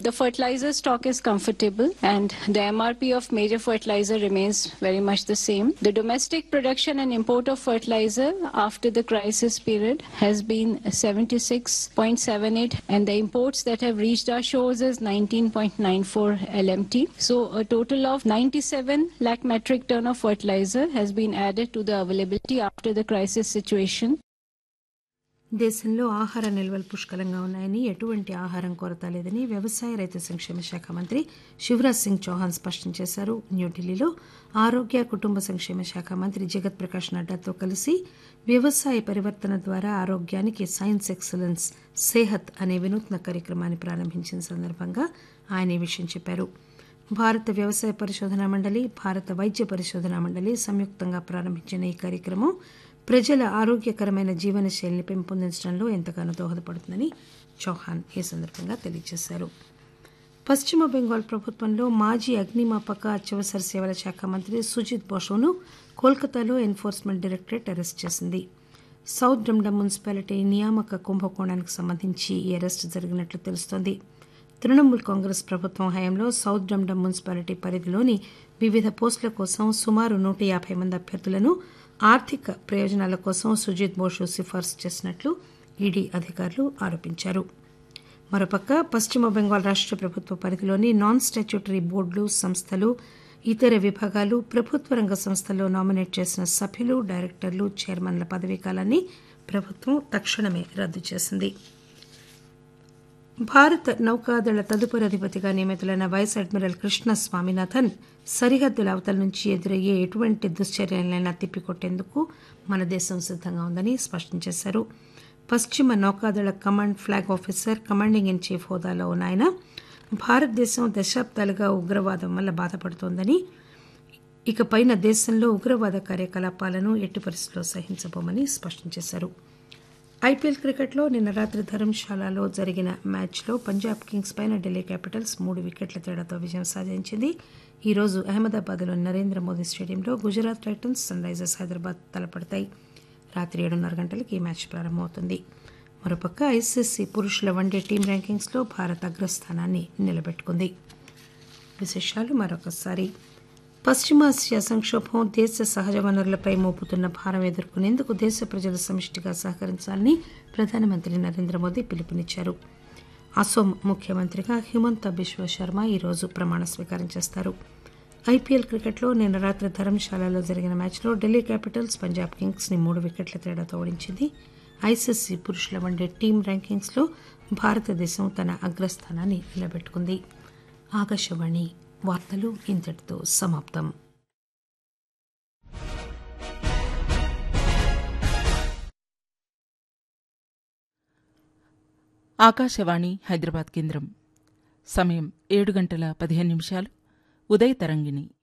The fertilizer stock is comfortable and the MRP of major fertilizer remains very much the same. The domestic production and import of fertilizer after the crisis period has been 76.78 and the imports that have reached our shores is 19.94 LMT. So a total of 97 lakh metric ton of fertilizer has been added to the availability after the crisis situation. దేశంలో ఆహార నిల్వలు పుష్కలంగా ఉన్నాయని ఎటువంటి ఆహారం కొరత లేదని వ్యవసాయ రైతు సంక్షేమ శాఖ మంత్రి శివరాజ్ సింగ్ చౌహాన్ స్పష్టం చేశారు న్యూఢిల్లీలో ఆరోగ్య కుటుంబ సంక్షేమ శాఖ మంత్రి జగత్ ప్రకాష్ నడ్డాతో కలిసి వ్యవసాయ పరివర్తన ద్వారా ఆరోగ్యానికి సైన్స్ ఎక్సలెన్స్ సేహత్ అనే వినూత్న కార్యక్రమాన్ని ప్రారంభించిన సందర్భంగా ఆయన ఈ విషయం చెప్పారు భారత వ్యవసాయ పరిశోధనా మండలి భారత వైద్య పరిశోధనా మండలి సంయుక్తంగా ప్రారంభించిన ఈ కార్యక్రమం ప్రజల ఆరోగ్యకరమైన జీవనశైలిని పెంపొందించడంలో ఎంతగానో దోహదపడుతుందని చౌహాన్ ఈ సందర్భంగా తెలియజేశారు పశ్చిమ బెంగాల్ ప్రభుత్వంలో మాజీ అగ్నిమాపక అత్యవసర సేవల శాఖ మంత్రి సుజిత్ బోషోను కోల్కతాలో ఎన్ఫోర్స్మెంట్ డైరెక్టరేట్ అరెస్ట్ చేసింది సౌత్ డమ్డమ్ మున్సిపాలిటీ నియామక కుంభకోణానికి సంబంధించి ఈ అరెస్టు జరిగినట్లు తెలుస్తోంది తృణమూల్ కాంగ్రెస్ ప్రభుత్వం హయాంలో సౌత్ డమ్డమ్ మున్సిపాలిటీ పరిధిలోని వివిధ పోస్టుల కోసం సుమారు నూట యాభై మంది అభ్యర్థులను ఆర్థిక ప్రయోజనాల కోసం సుజిత్ బోషు సిఫార్సు చేసినట్లు ఈడీ అధికారులు ఆరోపించారు మరోపక్క పశ్చిమ బెంగాల్ రాష్ట ప్రభుత్వ పరిధిలోని నాన్ స్టాట్యూటరీ బోర్డులు సంస్థలు ఇతర విభాగాలు ప్రభుత్వ రంగ సంస్థల్లో నామినేట్ చేసిన సభ్యులు డైరెక్టర్లు చైర్మన్ల పదవీకాలాన్ని ప్రభుత్వం తక్షణమే రద్దు చేసింది భారత నౌకాదళ తదుపరి అధిపతిగా నియమితులైన వైస్ అడ్మిరల్ కృష్ణ స్వామినాథన్ సరిహద్దుల అవతల నుంచి ఎదురయ్యే ఎటువంటి దుశ్చర్యలైనా తిప్పికొట్టేందుకు మన దేశం సిద్ధంగా ఉందని స్పష్టం చేశారు పశ్చిమ నౌకాదళ command flag officer commanding in chief హోదాలో ఉన్న ఆయన భారతదేశం దశాబ్దాలుగా ఉగ్రవాదం వల్ల బాధపడుతోందని ఇకపైన దేశంలో ఉగ్రవాద కార్యకలాపాలను ఎట్టి పరిస్థితుల్లో సహించబోమని స్పష్టం చేశారు ఐపీఎల్ క్రికెట్లో నిన్న రాత్రి ధర్మశాలలో జరిగిన మ్యాచ్లో పంజాబ్ కింగ్స్ పైన ఢిల్లీ క్యాపిటల్స్ మూడు వికెట్ల తేడాతో విజయం సాధించింది ఈ రోజు అహ్మదాబాద్లోని నరేంద్ర మోదీ స్టేడియంలో Gujarat titans sunrisers Hyderabad తలపడతాయి రాత్రి ఏడున్నర గంటలకు ఈ మ్యాచ్ ప్రారంభమవుతుంది మరోపక్క ఐసీసీ పురుషుల వన్డే టీం ర్యాంకింగ్స్లో భారత్ అగ్రస్థానాన్ని నిలబెట్టుకుంది విశేషాలు మరొకసారి పశ్చిమాసియా సంక్షోభం దేశ సహజ వనరులపై మోపుతున్న భారం ఎదుర్కొనేందుకు దేశ ప్రజలు సమిష్టిగా సహకరించాలని ప్రధానమంత్రి నరేంద్ర మోదీ పిలుపునిచ్చారు అసోం ముఖ్యమంత్రిగా హిమంత బిశ్వ శర్మ ఈరోజు ప్రమాణ స్వీకారం చేస్తారు ఐపీఎల్ క్రికెట్లో నిన్న రాత్రి ధర్మశాలలో జరిగిన మ్యాచ్లో ఢిల్లీ క్యాపిటల్స్ పంజాబ్ కింగ్స్ ని మూడు వికెట్ల తేడాతో ఓడించింది ఐసీసీ పురుషుల వన్డే టీం ర్యాంకింగ్స్లో భారతదేశం తన అగ్రస్థానాన్ని నిలబెట్టుకుంది ఆకాశవాణి వార్తలు ఇంతటితో సమాప్తం ఆకాశవాణి హైదరాబాద్ కేంద్రం సమయం ఏడు గంటల పదిహేను నిమిషాలు ఉదయ తరంగిణి